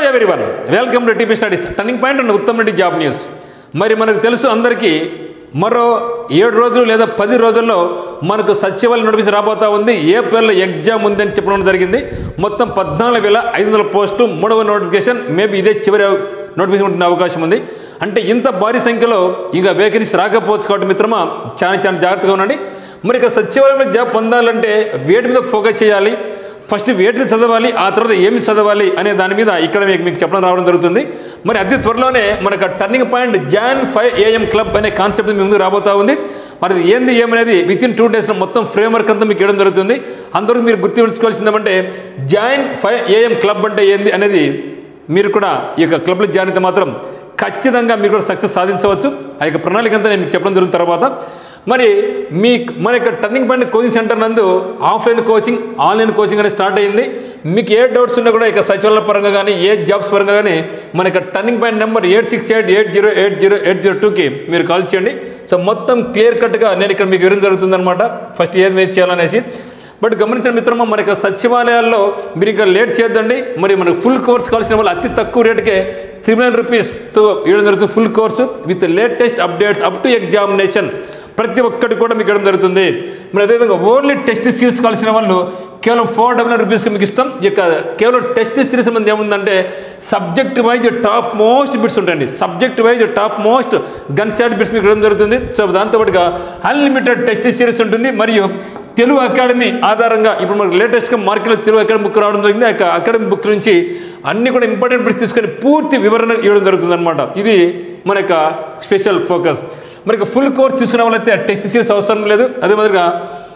ఎవరి everyone welcome to TP studies turning point and Uttam Reddy job news మరి మనకు తెలుసు అందరికీ మరో ఏడు రోజులు లేదా పది రోజుల్లో మనకు సచివాలయం నోటిఫికేషన్ రాబోతా ఉంది ఏప్రిల్లో ఎగ్జామ్ ఉందని చెప్పడం జరిగింది మొత్తం పద్నాలుగు వేల ఐదు వందల పోస్టు మూడవ నోటిఫికేషన్ మేబీ ఇదే చివరి నోటిఫికేషన్ ఉండే అవకాశం ఉంది అంటే ఇంత భారీ సంఖ్యలో ఇంకా వేకెన్సీ రాకపోవచ్చు కాబట్టి మిత్రమా చాలా చాలా జాగ్రత్తగా ఉండండి మరి ఇక సచివాలయంలో జాబ్ పొందాలంటే వేటి మీద ఫోకస్ చేయాలి ఫస్ట్ వేటిని చదవాలి ఆ తర్వాత ఏమి చదవాలి అనే దాని మీద ఇక్కడ మీకు మీకు చెప్పడం రావడం జరుగుతుంది మరి అతి త్వరలోనే మనకు టర్నింగ్ పాయింట్ జాన్ ఫైవ్ ఏఎం క్లబ్ అనే కాన్సెప్ట్ మీ ముందు రాబోతా ఉంది మరి ఇది ఏంది ఏమనేది విత్ ఇన్ టూ డేస్లో మొత్తం ఫ్రేమ్వర్క్ అంతా మీకు ఇవ్వడం జరుగుతుంది అందరూ మీరు గుర్తుంచుకోవాల్సింది ఏమంటే జాయిన్ ఫైవ్ ఏఎం క్లబ్ అంటే ఏంది అనేది మీరు కూడా ఈ యొక్క క్లబ్లో జాయిన్ అయితే మాత్రం ఖచ్చితంగా మీరు కూడా సక్సెస్ సాధించవచ్చు ఆ యొక్క ప్రణాళిక అంతా నేను మీకు చెప్పడం జరుగుతున్న తర్వాత మరి మీ మన యొక్క టర్నింగ్ పాయింట్ కోచింగ్ సెంటర్ నందు ఆఫ్లైన్ కోచింగ్ ఆన్లైన్ కోచింగ్ అనేది స్టార్ట్ అయ్యింది మీకు ఏ డౌట్స్ ఉన్నా కూడా ఇక సచివాలయ పరంగా కానీ ఏ జాబ్స్ పరంగా కానీ మన యొక్క turning point number eight six eight eight zero eight zero eight zero టూకి మీరు కాల్ చేయండి సో మొత్తం క్లియర్ కట్గా నేను ఇక్కడ మీకు వివరం జరుగుతుందన్నమాట ఫస్ట్ ఏది వేసి చేయాలనేసి బట్ గమనించిన మిత్రమా మన యొక్క సచివాలయాల్లో మీరు ఇంకా లేట్ చేయొద్దండి మరి మనకు ఫుల్ కోర్స్ కావాల్సిన వాళ్ళు అతి తక్కువ రేటుకే త్రీ నైన్ రూపీస్తో ఇవ్వడం జరుగుతుంది full course with latest updates up to examination ప్రతి ఒక్కటి కూడా మీకు ఇవ్వడం జరుగుతుంది మరి అదేవిధంగా ఓన్లీ టెస్ట్ సిరీస్ కావాల్సిన వాళ్ళు కేవలం ఫోర్ డబల్ నైన్ రూపీస్కి మీకు ఇస్తాం ఇక కేవలం టెస్ట్ సిరీస్ మంది ఏముందంటే subject wise top most bits ఉంటాయండి subject wise top most gun shot bits మీకు ఇవ్వడం జరుగుతుంది సో దాంతోపాటుగా అన్లిమిటెడ్ టెస్ట్ సిరీస్ ఉంటుంది మరియు తెలుగు అకాడమీ ఆధారంగా ఇప్పుడు మనకు లేటెస్ట్గా మార్కెట్లో తెలుగు అకాడమీ బుక్ రావడం జరిగింది ఆ అకాడమీ బుక్ నుంచి అన్ని కూడా ఇంపార్టెంట్ బిట్స్ తీసుకొని పూర్తి వివరణ ఇవ్వడం జరుగుతుంది అనమాట ఇది మన యొక్క స్పెషల్ ఫోకస్ మరి ఫుల్ కోర్స్ తీసుకునే వాళ్ళైతే టెస్ట్ సిరీస్ అవసరం లేదు అదే మాదిరిగా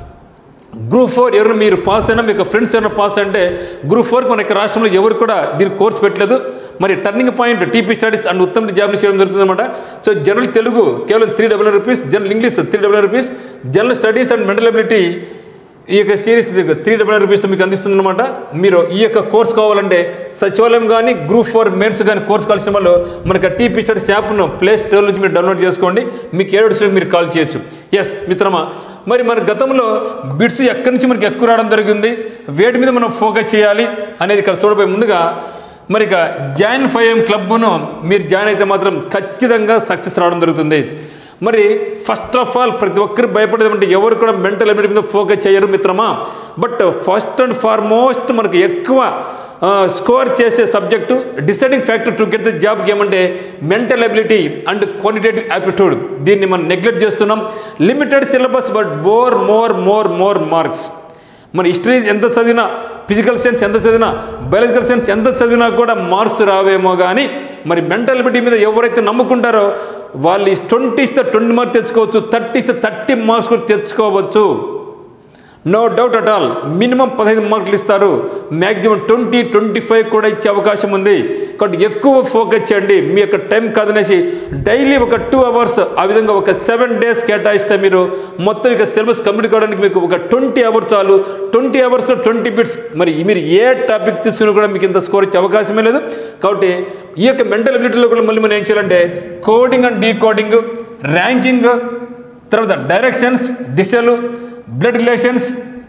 గ్రూప్ ఫోర్ ఎవరు మీరు పాస్ అయినా మీకు ఫ్రెండ్స్ ఎవరైనా పాస్ అంటే గ్రూప్ ఫోర్కి మన యొక్క రాష్ట్రంలో ఎవరు కూడా దీని కోర్స్ పెట్టలేదు మరి turning point TP studies and Uttam జాబ్ని చేయడం జరుగుతుంది అనమాట సో జనరల్ తెలుగు కేవలం three double rupees general English three double rupees general studies and mental ability ఈ యొక్క సిరీస్ త్రీ డబల్ రూపీస్తో మీకు అందిస్తుంది అనమాట మీరు ఈ యొక్క కోర్స్ కావాలంటే సచివాలయం కానీ గ్రూప్ ఫోర్ మెయిన్స్ కానీ కోర్స్ కావాల్సిన వాళ్ళు మనకి టీపీ స్టడీస్ యాప్ను ప్లే స్టోర్ నుంచి మీరు డౌన్లోడ్ చేసుకోండి మీకు ఏడు స్టేట్ మీరు కాల్ చేయొచ్చు ఎస్ మిత్రమా మరి మన గతంలో బిట్స్ ఎక్కడి నుంచి మనకి ఎక్కువ రావడం జరిగింది వేటి మీద మనం ఫోకస్ చేయాలి అనేది ఇక్కడ చూడబోయే ముందుగా మరి ఇక జాయిన్ ఫైవ్ ఎం క్లబ్ను మీరు జాయిన్ అయితే మాత్రం ఖచ్చితంగా సక్సెస్ రావడం జరుగుతుంది మరి ఫస్ట్ ఆఫ్ ఆల్ ప్రతి ఒక్కరు భయపడేదంటే ఎవరు కూడా మెంటల్ అబిలిటీ మీద ఫోకస్ చేయరు మిత్రమా బట్ ఫస్ట్ అండ్ ఫార్మోస్ట్ మనకు ఎక్కువ స్కోర్ చేసే subject deciding factor to get the జాబ్కి ఏమంటే mental ability and quantitative aptitude దీన్ని మనం నెగ్లెక్ట్ చేస్తున్నాం limited syllabus but more more more more marks మన హిస్టరీ ఎంత చదివినా ఫిజికల్ సైన్స్ ఎంత చదివినా బయాలజికల్ సైన్స్ ఎంత చదివినా కూడా మార్క్స్ రావేమో కానీ మరి మెంటల్ అబిలిటీ మీద ఎవరైతే నమ్ముకుంటారో వాళ్ళు ట్వంటీ ఇస్తే ట్వంటీ మార్క్స్ తెచ్చుకోవచ్చు థర్టీ ఇస్తే థర్టీ మార్క్స్ కూడా తెచ్చుకోవచ్చు no doubt at all minimum పదహైదు మార్కులు ఇస్తారు మ్యాక్సిమం ట్వంటీ ట్వంటీ ఫైవ్ కూడా ఇచ్చే అవకాశం ఉంది కాబట్టి ఎక్కువ ఫోకస్ చేయండి మీ యొక్క టైం కాదనేసి డైలీ ఒక టూ అవర్స్ ఆ విధంగా ఒక సెవెన్ డేస్ కేటాయిస్తే మీరు మొత్తం ఇక సిలబస్ కంప్లీట్ కావడానికి మీకు ఒక ట్వంటీ అవర్స్ చాలు ట్వంటీ అవర్స్లో ట్వంటీ బిట్స్ మరి మీరు ఏ టాపిక్ తీసుకుని కూడా మీకు ఇంత స్కోర్ ఇచ్చే అవకాశమే లేదు కాబట్టి ఈ యొక్క మెంటల్ అబిలిటీలో కూడా మళ్ళీ మనం ఏం చేయాలంటే కోడింగ్ అండ్ డీకోడింగ్ ర్యాంకింగ్ తర్వాత డైరెక్షన్స్ దిశలు బ్లడ్ రిలేషన్స్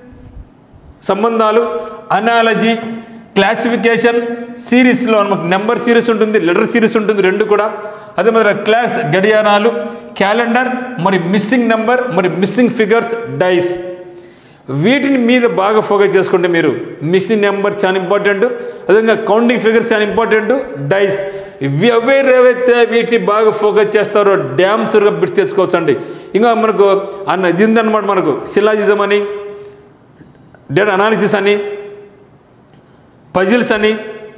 సంబంధాలు అనాలజీ క్లాసిఫికేషన్ సిరీస్లో మనకు నెంబర్ సిరీస్ ఉంటుంది లెటర్ సిరీస్ ఉంటుంది రెండు కూడా అదే మరి క్లాస్ గడియారాలు క్యాలెండర్ మరి మిస్సింగ్ నెంబర్ మరి మిస్సింగ్ ఫిగర్స్ డైస్ వీటిని మీద బాగా ఫోకస్ చేసుకుంటే మీరు మిస్సింగ్ నెంబర్ చాలా ఇంపార్టెంట్ అదేవిధంగా కౌంటింగ్ ఫిగర్స్ చాలా ఇంపార్టెంట్ డైస్ ఇవి ఎవరైతే వీటిని బాగా ఫోకస్ చేస్తారో డ్యామ్స్గా బిట్స్ తెచ్చుకోవచ్చు అండి ఇంకా మనకు అన్న ఇది ఉందన్నమాట మనకు సిలాజిజం అని డేటా అనాలిసిస్ అని పజిల్స్ అని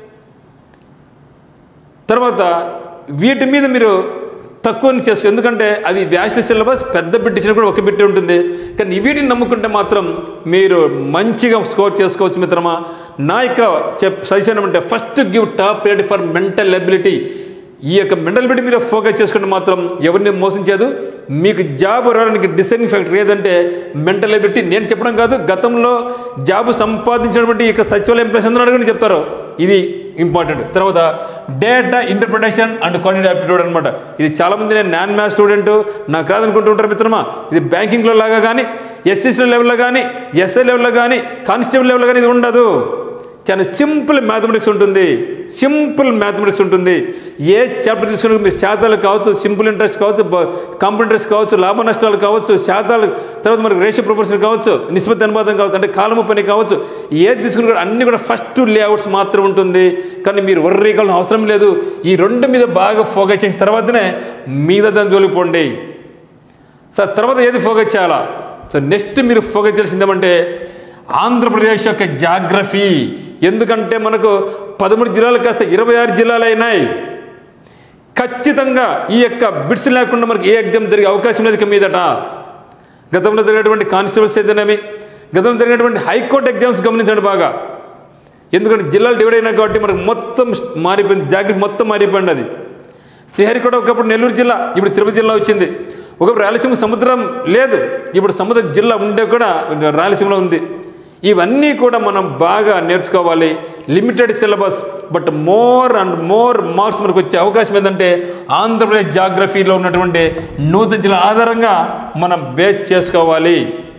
తర్వాత వీటి మీద మీరు తక్కువ చేసుకో ఎందుకంటే అది వ్యాస్ట్ సిలబస్ పెద్ద బిట్ ఇచ్చిన కూడా ఒక బిట్ ఉంటుంది కానీ వీటిని నమ్ముకుంటే మాత్రం మీరు మంచిగా స్కోర్ చేసుకోవచ్చు మిత్రమా నా యొక్క చెప్ సజెషన్ ఏమంటే first give top priority for mental ability ఈ యొక్క మెంటల్ ఎబిలిటీ మీద ఫోకస్ చేసుకుంటే మాత్రం ఎవరిని మోసం చేయదు మీకు జాబ్ రావడానికి డిసైడింగ్ ఫ్యాక్టర్ ఏదంటే మెంటల్ ఎబిలిటీ నేను చెప్పడం కాదు గతంలో జాబ్ సంపాదించినటువంటి ఈ యొక్క సచివాలయం ఎంప్లాయస్ అందరూ అడగని చెప్తారు ఇది ఇంపార్టెంట్ తర్వాత data interpretation and quantity aptitude అనమాట ఇది చాలామంది నేను నాన్ మ్యాథ్స్ స్టూడెంట్ నాకు రాదనుకుంటూ ఉంటారు మిత్రమా ఇది బ్యాంకింగ్లో లాగా కానీ ఎస్ఎస్సీ లెవెల్లో కానీ ఎస్ఐ లెవెల్లో కానీ కానిస్టేబుల్ లెవెల్లో కానీ ఇది ఉండదు చాలా సింపుల్ మ్యాథమెటిక్స్ ఉంటుంది సింపుల్ మ్యాథమెటిక్స్ ఉంటుంది ఏ చాప్టర్ తీసుకున్న మీ శాతాలు కావచ్చు సింపుల్ ఇంట్రెస్ట్ కావచ్చు కాంపౌండ్ ఇంట్రెస్ట్ కావచ్చు లాభ నష్టాలు కావచ్చు శాతాలు తర్వాత మనకి రేషియో ప్రపోర్షన్ కావచ్చు నిస్బత్ అనుపాతం కావచ్చు అంటే కాలము పని కావచ్చు ఏది తీసుకున్న కూడా అన్ని కూడా ఫస్ట్ లేఅవుట్స్ మాత్రం ఉంటుంది కానీ మీరు వర్రీ కావాల్సిన అవసరం లేదు ఈ రెండు మీద బాగా ఫోకస్ చేసిన తర్వాతనే మిగతా దాని జోలికి పోండి సార్ తర్వాత ఏది ఫోకస్ చేయాలా సో నెక్స్ట్ మీరు ఫోకస్ చేయాల్సింది ఏమంటే ఆంధ్రప్రదేశ్ యొక్క జాగ్రఫీ ఎందుకంటే మనకు పదమూడు జిల్లాలు కాస్త ఇరవై ఆరు జిల్లాలు అయినాయి ఖచ్చితంగా ఈ యొక్క బిట్స్ లేకుండా మనకి ఏ ఎగ్జామ్ జరిగే అవకాశం లేదు ఇక మీదట గతంలో జరిగినటువంటి కానిస్టేబుల్స్ అయితేనేమి గతంలో జరిగినటువంటి హైకోర్టు ఎగ్జామ్స్ గమనించండి బాగా ఎందుకంటే జిల్లాలు డివైడ్ అయినా కాబట్టి మనకు మొత్తం మారిపోయింది జాగ్రఫీ మొత్తం మారిపోయింది అది శ్రీహరికోట ఒకప్పుడు నెల్లూరు జిల్లా ఇప్పుడు తిరుపతి జిల్లా వచ్చింది ఒకప్పుడు రాయలసీమ సముద్రం లేదు ఇప్పుడు సముద్ర జిల్లా ఉండే కూడా రాయలసీమలో ఉంది ఇవన్నీ కూడా మనం బాగా నేర్చుకోవాలి limited syllabus but more and more marks మనకు వచ్చే అవకాశం ఏంటంటే ఆంధ్రప్రదేశ్ జాగ్రఫీలో ఉన్నటువంటి నూతన జిల్లా ఆధారంగా మనం బేస్ చేసుకోవాలి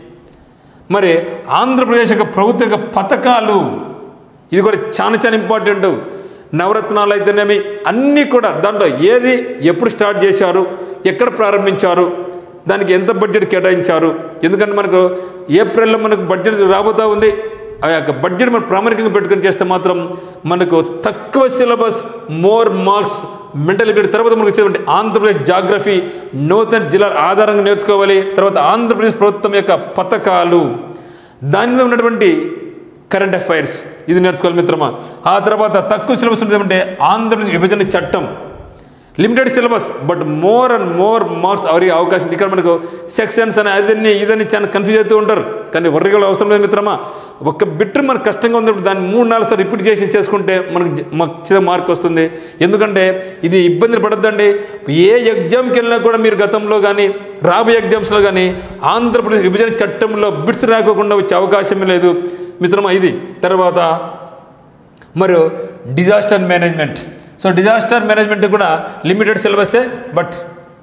మరి ఆంధ్రప్రదేశ్ యొక్క ప్రభుత్వ యొక్క పథకాలు ఇది కూడా చాలా చాలా ఇంపార్టెంట్ నవరత్నాలు అయితేనేమి అన్నీ కూడా దాంట్లో ఏది ఎప్పుడు స్టార్ట్ చేశారు ఎక్కడ ప్రారంభించారు దానికి ఎంత బడ్జెట్ కేటాయించారు ఎందుకంటే మనకు ఏప్రిల్లో మనకు బడ్జెట్ రాబోతూ ఉంది ఆ యొక్క బడ్జెట్ మనం ప్రామాణికంగా పెట్టుకొని చేస్తే మాత్రం మనకు తక్కువ syllabus more marks mental ability తర్వాత మనకు వచ్చేటువంటి ఆంధ్రప్రదేశ్ జాగ్రఫీ నూతన జిల్లాల ఆధారంగా నేర్చుకోవాలి తర్వాత ఆంధ్రప్రదేశ్ ప్రభుత్వం యొక్క పథకాలు దాని మీద ఉన్నటువంటి కరెంట్ అఫైర్స్ ఇది నేర్చుకోవాలి మిత్రమా ఆ తర్వాత తక్కువ సిలబస్ ఉండేదంటే ఆంధ్రప్రదేశ్ విభజన చట్టం limited syllabus but more and more marks అవరి అవకాశం ఉంది. ఇక్కడ మనకు సెక్షన్స్ అని అదని ఇదని చాలా కన్ఫ్యూజ్ అవుతూ ఉంటారు కానీ వర్రిగల అవసరం లేదు మిత్రమా ఒక బిట్ మనకు కష్టంగా ఉన్నప్పుడు దాన్ని మూడు నాలుగు సార్లు రిపీట్ చేసి చేసుకుంటే మనకు జ- మంచిగా మార్క్ వస్తుంది ఎందుకంటే ఇది ఇబ్బందులు పడద్దండి ఏ ఎగ్జామ్కి వెళ్ళినా కూడా మీరు గతంలో కానీ రాబోయే ఎగ్జామ్స్లో కానీ ఆంధ్రప్రదేశ్ విభజన చట్టంలో బిట్స్ రాకోకుండా వచ్చే అవకాశమే లేదు మిత్రమా ఇది తర్వాత మరి disaster management so disaster management కూడా లిమిటెడ్ సిలబసే బట్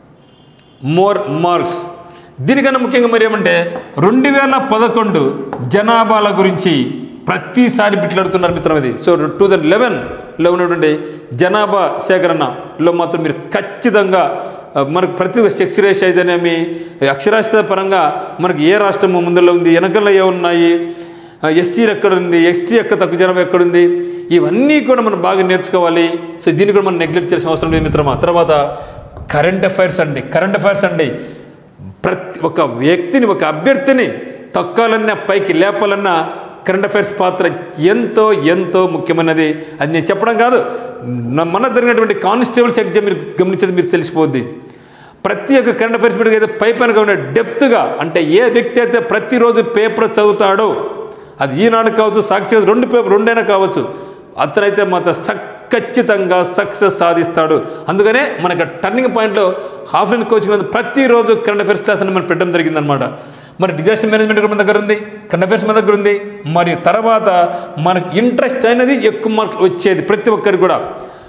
మోర్ మార్క్స్ దీనికన్నా ముఖ్యంగా మరి ఏమంటే రెండు వేల పదకొండు జనాభాల గురించి ప్రతిసారి బిట్లాడుతున్నారు మిత్రం ఇది సో టూ థౌజండ్ లెవెన్లో ఉన్నటువంటి జనాభా సేకరణలో మాత్రం మీరు ఖచ్చితంగా ఆ, మనకు ప్రతి సెక్స్ రేష్ అయితేనేమి అక్షరాస్యత పరంగా మనకి ఏ రాష్ట్రము ముందులో ఉంది వెనకల్లో ఏ ఉన్నాయి ఎస్సీలు ఎక్కడుంది ఎస్టీ యొక్క తక్కువ జనాభా ఎక్కడుంది ఇవన్నీ కూడా మనం బాగా నేర్చుకోవాలి సో దీన్ని కూడా మనం నెగ్లెక్ట్ చేసిన అవసరం లేదు మిత్రమా తర్వాత కరెంట్ అఫైర్స్ అండి కరెంట్ అఫైర్స్ అండి ప్రతి ఒక వ్యక్తిని ఒక అభ్యర్థిని తొక్కాలన్నా పైకి లేపాలన్నా కరెంట్ అఫైర్స్ పాత్ర ఎంతో ఎంతో ముఖ్యమైనది అది నేను చెప్పడం కాదు న- మన జరిగినటువంటి కానిస్టేబుల్స్ ఎగ్జామ్ మీరు గమనించేది మీరు తెలిసిపోద్ది ప్రతి ఒక్క కరెంట్ అఫైర్స్ మీద ఏదో పై పైన ఉన్న డెప్త్గా అంటే ఏ వ్యక్తి అయితే ప్రతిరోజు పేపర్ చదువుతాడో అది ఈనాడు కావచ్చు సాక్షి కావచ్చు, రెండు పేపర్ రెండైనా కావచ్చు అతనైతే మాత్రం సక్ ఖచ్చితంగా సక్సెస్ సాధిస్తాడు అందుకనే మనకి టర్నింగ్ పాయింట్లో హాఫ్ అండ్ కోచింగ్ అనేది ప్రతిరోజు కరెంట్ అఫైర్స్ క్లాస్ అని మనం పెట్టడం జరిగిందనమాట మరి డిజాస్టర్ మేనేజ్మెంట్ కూడా మన దగ్గర ఉంది కరెంట్ అఫైర్స్ మన దగ్గర ఉంది మరి తర్వాత మనకి ఇంట్రెస్ట్ అనేది ఎక్కువ మార్కులు వచ్చేది ప్రతి ఒక్కరికి కూడా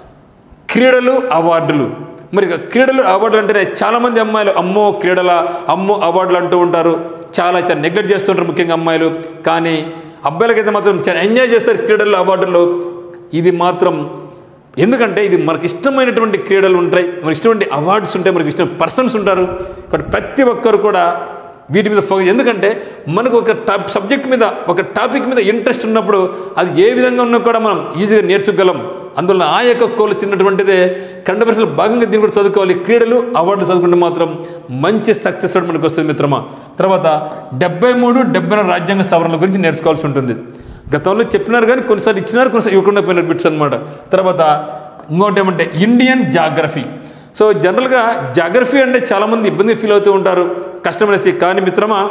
క్రీడలు అవార్డులు మరి ఇక క్రీడలు అవార్డులు అంటేనే చాలామంది అమ్మాయిలు అమ్మో క్రీడల అమ్మో అవార్డులు అంటూ ఉంటారు చాలా చాలా నెగ్లెక్ట్ చేస్తుంటారు ముఖ్యంగా అమ్మాయిలు కానీ అబ్బాయిలకైతే మాత్రం చాలా ఎంజాయ్ చేస్తారు క్రీడలు అవార్డులు ఇది మాత్రం ఎందుకంటే ఇది మనకి ఇష్టమైనటువంటి క్రీడలు ఉంటాయి మనకి ఇష్టమైన అవార్డ్స్ ఉంటాయి మనకి ఇష్టమైన పర్సన్స్ ఉంటారు కాబట్టి ప్రతి ఒక్కరు కూడా వీటి మీద ఫోకస్ ఎందుకంటే మనకు ఒక టాప్ సబ్జెక్ట్ మీద ఒక టాపిక్ మీద ఇంట్రెస్ట్ ఉన్నప్పుడు అది ఏ విధంగా ఉన్నా కూడా మనం ఈజీగా నేర్చుకోగలం అందువల్ల ఆ యొక్క కోలు చిన్నటువంటిదే కరెంట్ అఫైర్స్లో భాగంగా దీన్ని కూడా చదువుకోవాలి క్రీడలు అవార్డులు చదువుకుంటే మాత్రం మంచి సక్సెస్ రేట్ మనకు వస్తుంది మిత్రమా తర్వాత డెబ్బై మూడు డెబ్బై నాలుగు రాజ్యాంగ సవరణల గురించి నేర్చుకోవాల్సి ఉంటుంది గతంలో చెప్పినారు కానీ కొన్నిసార్లు ఇచ్చినారు కొన్నిసార్లు ఇవ్వకుండా పోయినారు బిట్స్ అనమాట తర్వాత ఇంకోటి ఏమంటే ఇండియన్ జాగ్రఫీ సో జనరల్గా జాగ్రఫీ అంటే చాలామంది ఇబ్బంది ఫీల్ అవుతూ ఉంటారు కష్టమనేసి కానీ మిత్రమా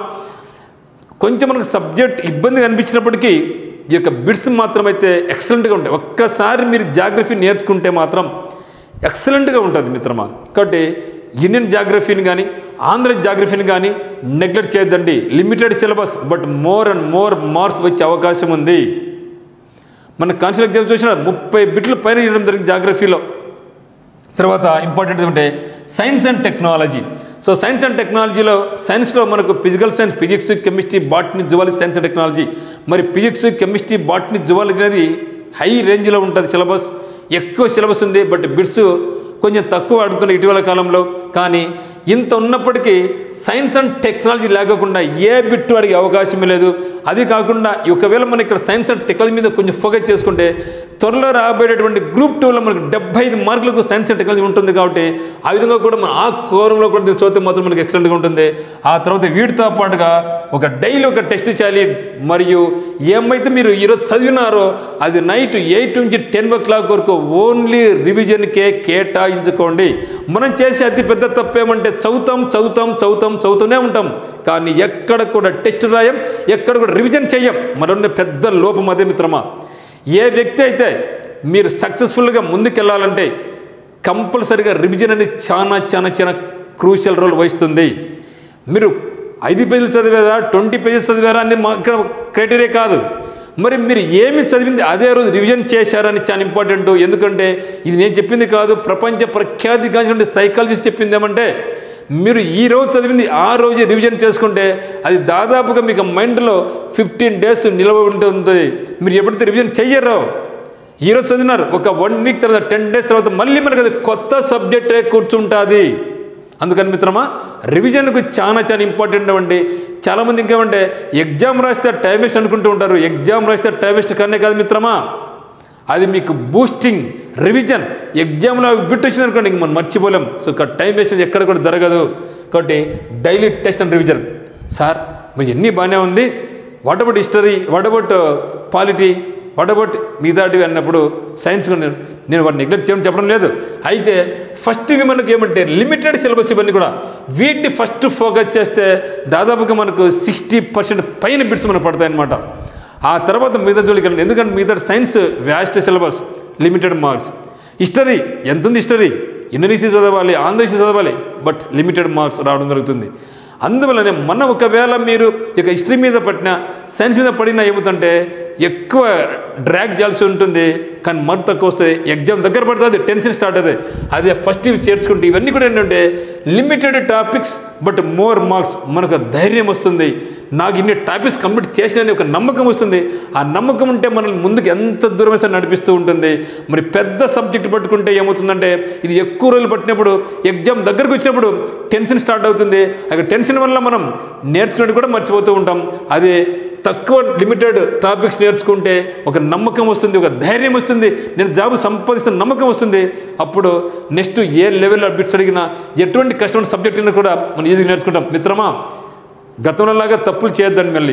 కొంచెం మనకు సబ్జెక్ట్ ఇబ్బంది అనిపించినప్పటికీ ఈ యొక్క బిట్స్ మాత్రం అయితే ఎక్సలెంట్గా ఉంటాయి ఒక్కసారి మీరు జాగ్రఫీ నేర్చుకుంటే మాత్రం ఎక్సలెంట్గా ఉంటుంది మిత్రమా కాబట్టి ఇండియన్ జాగ్రఫీని కానీ ఆంధ్ర జాగ్రఫీని కానీ నెగ్లెక్ట్ చేయొద్దండి limited syllabus but more and more marks వచ్చే అవకాశం ఉంది మన కాన్స్టిల్ ఎగ్జామ్ చూసిన ముప్పై బిట్ల పైన ఇవ్వడం జరిగింది జాగ్రఫీలో తర్వాత ఇంపార్టెంట్ ఏమంటే science and technology so so science and టెక్నాలజీలో సైన్స్లో మనకు physical science physics chemistry botany zoology science and technology మరి ఫిజిక్స్ కెమిస్ట్రీ బాటనీ జువాలజీ అనేది హై రేంజ్లో ఉంటుంది సిలబస్ ఎక్కువ సిలబస్ ఉంది బట్ బిట్స్ కొంచెం తక్కువ అడుగుతున్నాయి ఇటీవల కాలంలో కానీ ఇంత ఉన్నప్పటికీ సైన్స్ అండ్ టెక్నాలజీ లేకుండా ఏ బిట్టు అడిగే అవకాశం లేదు అది కాకుండా ఒకవేళ మనం ఇక్కడ సైన్స్ అండ్ టెక్నాలజీ మీద కొంచెం ఫోకస్ చేసుకుంటే త్వరలో రాబోయేటటువంటి గ్రూప్ టూలో మనకు డెబ్బై ఐదు మార్కులకు సైన్స్ అండ్ టెక్నాలజీ ఉంటుంది కాబట్టి ఆ విధంగా కూడా మనం ఆ కోరంలో కూడా దీన్ని చదివితే మాత్రం మనకి ఎక్సలెంట్గా ఉంటుంది ఆ తర్వాత వీటితో పాటుగా ఒక డైలీ ఒక టెస్ట్ చేయాలి మరియు ఏమైతే మీరు ఈరోజు చదివినారో అది నైట్ ఎయిట్ నుంచి టెన్ ఓ క్లాక్ వరకు ఓన్లీ రివిజన్కే కేటాయించుకోండి మనం చేసే అతి పెద్ద తప్పేమంటే చదువుతాం చదువుతాం చదువుతాం చదువుతూనే ఉంటాం కానీ ఎక్కడ కూడా టెస్ట్ రాయం ఎక్కడ కూడా రివిజన్ చెయ్యం మరొన్న పెద్ద లోపం అదే మిత్రమా ఏ వ్యక్తి అయితే మీరు సక్సెస్ఫుల్గా ముందుకెళ్ళాలంటే కంపల్సరిగా రివిజన్ అనేది చాలా చాలా చాలా క్రూషియల్ రోల్ వహిస్తుంది మీరు ఐదు పేజీలు చదివారా ట్వంటీ పేజెస్ చదివారా అనేది మా ఇక్కడ క్రైటీరియా కాదు మరి మీరు ఏమి చదివింది అదే రోజు రివిజన్ చేశారని చాలా ఇంపార్టెంట్ ఎందుకంటే ఇది నేను చెప్పింది కాదు ప్రపంచ ప్రఖ్యాతిగాంచినటువంటి సైకాలజిస్ట్ చెప్పింది ఏమంటే మీరు ఈ రోజు చదివింది ఆ రోజు రివిజన్ చేసుకుంటే అది దాదాపుగా మీకు మైండ్లో ఫిఫ్టీన్ డేస్ నిలవ ఉంటుంది మీరు ఎప్పుడైతే రివిజన్ చెయ్యరో ఈరోజు చదివినారు ఒక వన్ వీక్ తర్వాత టెన్ డేస్ తర్వాత మళ్ళీ మనకి అది కొత్త సబ్జెక్టే కూర్చుంటుంది అందుకని మిత్రమా రివిజన్కు చాలా చాలా ఇంపార్టెంట్ అండి చాలామంది ఇంకేమంటే ఎగ్జామ్ రాస్తే టైం వేస్ట్ అనుకుంటూ ఉంటారు ఎగ్జామ్ రాస్తే టైం వేస్ట్ కన్నా కాదు మిత్రమా అది మీకు బూస్టింగ్ రివిజన్ ఎగ్జామ్లో బిట్ వచ్చింది అనుకోండి ఇంక మనం మర్చిపోలేం సో ఇక్కడ టైం వేస్ట్ అనేది ఎక్కడ కూడా జరగదు కాబట్టి daily test and revision sir మరి ఎన్ని బాగానే ఉంది what about history what about polity what about మిగతాటివి అన్నప్పుడు సైన్స్ నేను నేను వాటిని నెగ్లెక్ట్ చేయడం చెప్పడం లేదు అయితే ఫస్ట్ ఇవి మనకి ఏమంటే లిమిటెడ్ సిలబస్ ఇవన్నీ కూడా వీటిని ఫస్ట్ ఫోకస్ చేస్తే దాదాపుగా మనకు సిక్స్టీ పర్సెంట్ పైన బిట్స్ మనకు పడతాయి అన్నమాట ఆ తర్వాత మిగతా జోలికి వెళ్ళండి ఎందుకంటే మిగతా science vast syllabus limited marks history ఎంత ఉంది హిస్టరీ ఇండోనేషియా చదవాలి ఆంధ్రదేశ్ చదవాలి బట్ లిమిటెడ్ మార్క్స్ రావడం జరుగుతుంది అందువల్లనే మనం ఒకవేళ మీరు ఇక హిస్టరీ మీద పడిన సైన్స్ మీద పడినా ఏమవుతుందంటే ఎక్కువ డ్రాగ్ చేయాల్సి ఉంటుంది కానీ మార్క్ తక్కువ వస్తే ఎగ్జామ్ దగ్గర పడుతుంది టెన్షన్ స్టార్ట్ అవుతుంది అదే ఫస్ట్ ఇవి చేర్చుకుంటే ఇవన్నీ కూడా ఏంటంటే limited topics but more marks మనకు ధైర్యం వస్తుంది నాకు ఇన్ని టాపిక్స్ కంప్లీట్ చేసిన ఒక నమ్మకం వస్తుంది ఆ నమ్మకం ఉంటే మనల్ని ముందుకు ఎంత దూరం సరే నడిపిస్తూ ఉంటుంది మరి పెద్ద సబ్జెక్ట్ పట్టుకుంటే ఏమవుతుందంటే ఇది ఎక్కువ రోజులు పట్టినప్పుడు ఎగ్జామ్ దగ్గరకు వచ్చినప్పుడు టెన్షన్ స్టార్ట్ అవుతుంది అక్కడ టెన్షన్ వల్ల మనం నేర్చుకున్నట్టు కూడా మర్చిపోతూ ఉంటాం అదే తక్కువ లిమిటెడ్ టాపిక్స్ నేర్చుకుంటే ఒక నమ్మకం వస్తుంది ఒక ధైర్యం వస్తుంది నేను జాబ్ సంపాదిస్తున్న నమ్మకం వస్తుంది అప్పుడు నెక్స్ట్ ఏ లెవెల్లో బిట్స్ అడిగినా ఎటువంటి కష్టమైన సబ్జెక్ట్ అయినా కూడా మనం ఈజీగా నేర్చుకుంటాం మిత్రమా గతంలో లాగా తప్పులు చేయొద్దండి మళ్ళీ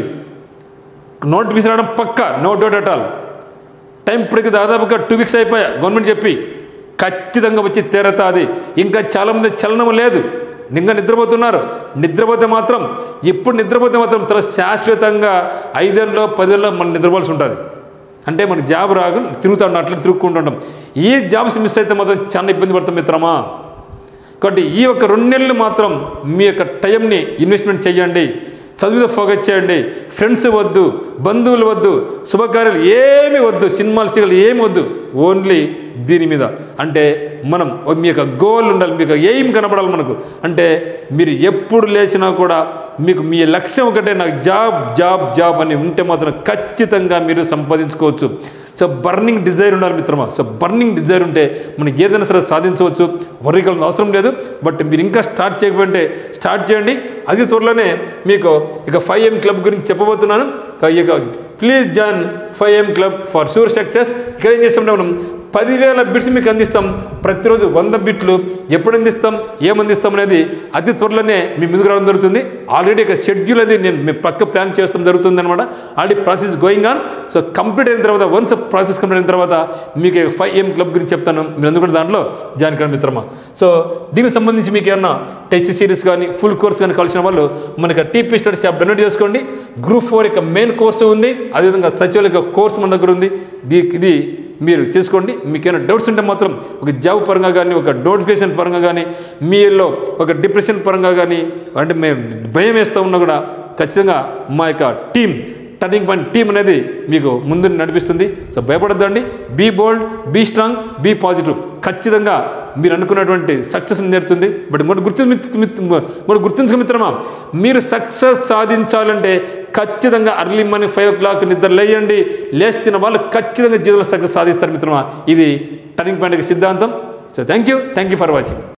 నోటిఫికేషన్ రావడం పక్క no doubt at all time ఇప్పటికి దాదాపుగా టూ వీక్స్ అయిపోయా గవర్నమెంట్ చెప్పి ఖచ్చితంగా వచ్చి తీరతాది ఇంకా చాలామంది చలనం లేదు ఇంకా నిద్రపోతున్నారు నిద్రపోతే మాత్రం ఇప్పుడు నిద్రపోతే మాత్రం తర్వాత శాశ్వతంగా ఐదేళ్ళలో పదేళ్ళలో మనం నిద్రపోవాల్సి ఉంటుంది అంటే మన జాబ్ రాక తిరుగుతాం అట్లా తిరుగుకుంటుంటాం ఈ జాబ్స్ మిస్ అయితే మాత్రం చాలా ఇబ్బంది పడతాం మిత్రమా కాబట్టి ఈ యొక్క రెండు నెలలు మాత్రం మీ యొక్క టైంని ఇన్వెస్ట్మెంట్ చేయండి చదువు మీద ఫోకస్ చేయండి ఫ్రెండ్స్ వద్దు బంధువులు వద్దు శుభకార్యాలు ఏమి వద్దు సినిమాలు సీరియల్ ఏమి వద్దు ఓన్లీ దీని మీద అంటే మనం మీ యొక్క గోల్ ఉండాలి మీ యొక్క ఎయిమ్ కనపడాలి మనకు అంటే మీరు ఎప్పుడు లేచినా కూడా మీకు మీ లక్ష్యం ఒకటే నాకు జాబ్ జాబ్ జాబ్ అని ఉంటే మాత్రం ఖచ్చితంగా మీరు సంపాదించుకోవచ్చు సో బర్నింగ్ డిజైర్ ఉండాలి మిత్రమా సో బర్నింగ్ డిజైర్ ఉంటే మనకి ఏదైనా సరే సాధించవచ్చు వర్రీకలం అవసరం లేదు బట్ మీరు ఇంకా స్టార్ట్ చేయకపోతే స్టార్ట్ చేయండి అది త్వరలోనే మీకు ఇక ఫైవ్ ఎం క్లబ్ గురించి చెప్పబోతున్నాను ఇక please join five M club for sure success ఇక్కడ ఏం చేస్తాం మనం పదివేల బిట్స్ మీకు అందిస్తాం ప్రతిరోజు వంద బిట్లు ఎప్పుడు అందిస్తాం ఏం అందిస్తాం అనేది అతి త్వరలోనే మీ ముందుకు రావడం జరుగుతుంది ఆల్రెడీ ఒక షెడ్యూల్ అనేది నేను మీ పక్క ప్లాన్ చేస్తాం జరుగుతుంది అనమాట already process going on so complete అయిన తర్వాత వన్స్ ప్రాసెస్ కంప్లీట్ అయిన తర్వాత మీకు ఫైవ్ ఎం క్లబ్ గురించి చెప్తాను మీరు అందుకు కూడా దాంట్లో జాయిన్ కాండి మిత్రమా సో దీనికి సంబంధించి మీకు ఏమన్నా టెస్ట్ సిరీస్ కానీ ఫుల్ కోర్స్ కానీ కలిసిన వాళ్ళు మనకి టీపీ స్టడీస్ యాప్ డౌన్లోడ్ చేసుకోండి గ్రూప్ ఫోర్ యొక్క మెయిన్ కోర్సు ఉంది అదేవిధంగా సచివాలయ యొక్క కోర్సు మన దగ్గర ఉంది దీ- ఇది మీరు చేసుకోండి మీకు ఏమైనా డౌట్స్ ఉంటే మాత్రం ఒక జాబ్ పరంగా కానీ ఒక నోటిఫికేషన్ పరంగా కానీ మీలో ఒక డిప్రెషన్ పరంగా కానీ అంటే మేము భయం వేస్తూ ఉన్నా కూడా ఖచ్చితంగా మా యొక్క టీం టర్నింగ్ పాయింట్ టీం అనేది మీకు ముందు నడిపిస్తుంది సో భయపడద్దండి be bold be strong be positive ఖచ్చితంగా మీరు అనుకున్నటువంటి సక్సెస్ నేర్తుంది బట్ ఇంకోటి గుర్తు ఇంకోటి గుర్తుంచుకో మిత్రమా మీరు సక్సెస్ సాధించాలంటే ఖచ్చితంగా early morning five o'clock నిద్ర లేయండి లేస్తున్న వాళ్ళు ఖచ్చితంగా జీవితంలో సక్సెస్ సాధిస్తారు మిత్రమా ఇది టర్నింగ్ పాయింట్ సిద్ధాంతం so thank you thank you for watching